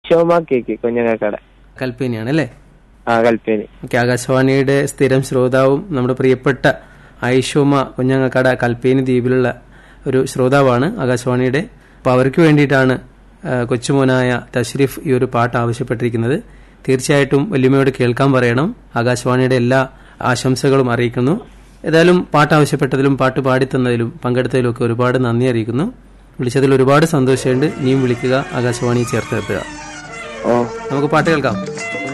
ഐഷോമ cake കുഞ്ഞങ്ങക്കട കൽപ്പേനിയാണ് അല്ലേ ആ Kalpeni okay ആകാശവാണിയുടെ സ്ഥിരം ശ്രോതാവും നമ്മുടെ പ്രിയപ്പെട്ട ഐഷോമ കുഞ്ഞങ്ങക്കട കൽപ്പേനി ദ്വീപിലുള്ള ഒരു ശ്രോതാവാണ് ആകാശവാണിയുടെ അപ്പോൾ അവർക്ക് വേണ്ടിയിട്ടാണ് ആ, കൊച്ചുമോനായ തഷ്രീഫ് ഈ ഒരു പാട്ട് ആവശ്യപ്പെട്ടിരിക്കുന്നത് തീർച്ചയായിട്ടും വല്യമ്മയോട് കേൾക്കാൻ പറയണം ആകാശവാണിയുടെ എല്ലാ ആശംസകളും അറിയിക്കുന്നു ഏതായാലും പാട്ട് ആവശ്യപ്പെട്ടതിലും പാട്ട് പാടിത്തന്നതിലും പങ്കെടുത്തതിലും ഒക്കെ ഒരുപാട് നന്ദി അറിയിക്കുന്നു വിളിച്ചതിൽ ഒരുപാട് സന്തോഷമുണ്ട് ഇനിയും വിളിക്കുക ആകാശവാണി ചേർത്ത് നിർത്തുക ഓ നമുക്ക് പാട്ട് കേൾക്കാം